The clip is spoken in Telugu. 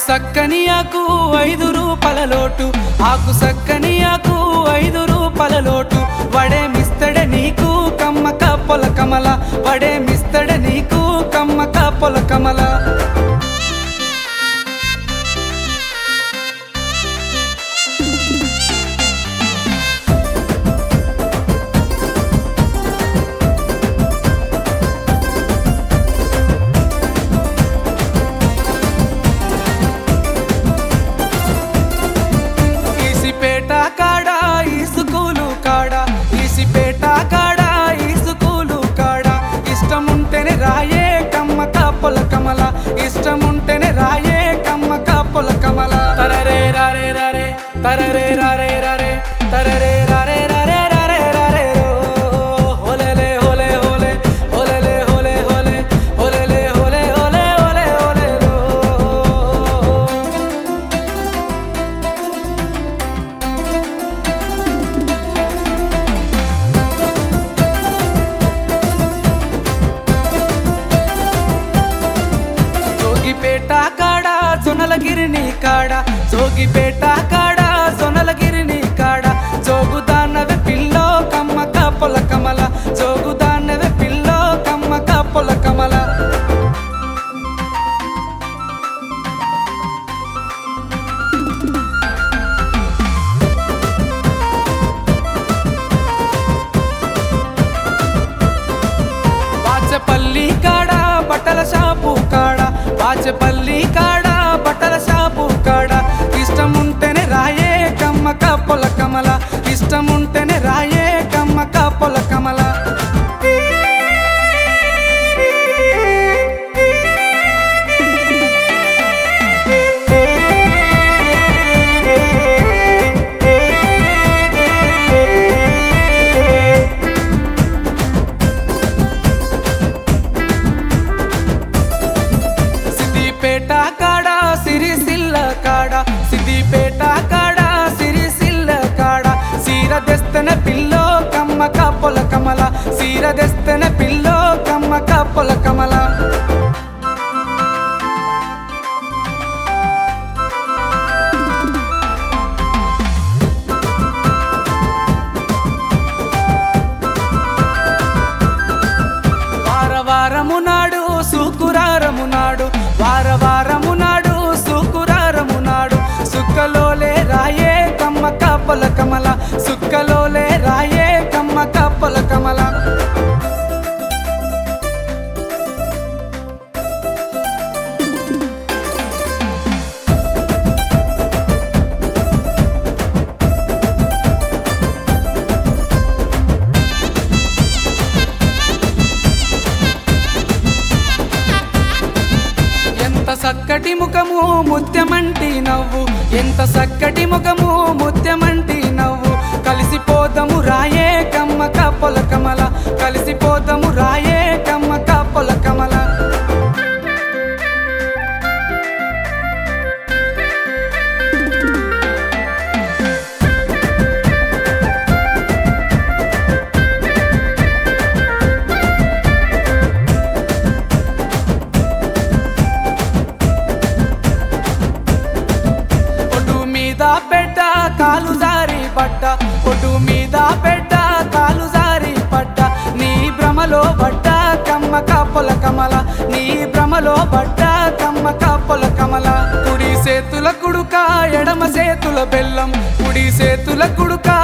సక్కని ఆకు ఐదు రూపాయల లోటు ఆకు సక్కని ఆకు ఐదు రూపాయల లోటు వడే మిస్తడే నీకు కమ్మక పొల కమల వడే మిస్తడే నీకు కమ్మక పొల కమల ఈసిపేట కాడ ఈసుకూలు కాడ ఈసిపేట కాడ ఈసుకూలు కాడ ఇష్టముంటేనే రాయే కమ్మక పొల కమల ఇష్టముంటేనే రాయే కమ్మక పొల కమల తరరే రారే రారే తరరే రారే రారే తరరే రారే రారే రారే రారే రో. హోలేలే హోలే హోలే హోలేలే హోలే హోలే హోలేలే హోలే హోలే హోలే హోలే రో. జోగిపేట కాడ జొన్నలగిరిని కాడ జోగిపేట కాడ జొన్నలగిరిని కాడ జోగుదానవే పిల్లో కమ్మక పొల కమల జోగుదానవే పిల్లో కమ్మక పొల కమల బాచపల్లి కాడ బట్టల షాపు కాడ బాచపల్లి కాడ బట్టల షాపు కాడ ఇష్టముంటేనే రాయే కమ్మక పొల కమల ఇష్టముంటేనే రాయే కమ్మక పొల కమల సిద్దిపేట కాడ సిరిసిల్ల కాడ సిద్దిపేట కాడ సిరిసిల్ల కాడ సీర దెస్తన పిల్లో కమ్మక పొల కమల సీర దెస్తన పిల్లో కమ్మక పొల కమల వార వారము నాడు సుకురారము నాడు వార వారము నాడు సుకురారము నాడు సుక్కలోలే రాయే కమ్మక పొల కమల సుక్కలోలే రాయే కమ్మక పొల కమల ఎంత చక్కటి ముఖము ముత్యమంటి నవ్వు ఎంత చక్కటి ముఖము ముత్యమంటి నవ్వు కలిసిపోదము రాయే కమ్మక పొల కమల కలిసిపోదము రాయే కమ్మక పొల కమల ఒడ్డు మీద పెద్ద కాలు జారి పడ్డ ఒడ్డు మీద పెద్ద కాలు జారి పడ్డ నీ భ్రమలో పడ్డ కమ్మక పొల కమల నీ భ్రమలో పడ్డ కమ్మక పొల కమల కుడి చేతుల కుడుక ఎడమ చేతుల బెల్లం కుడి చేతుల కుడుక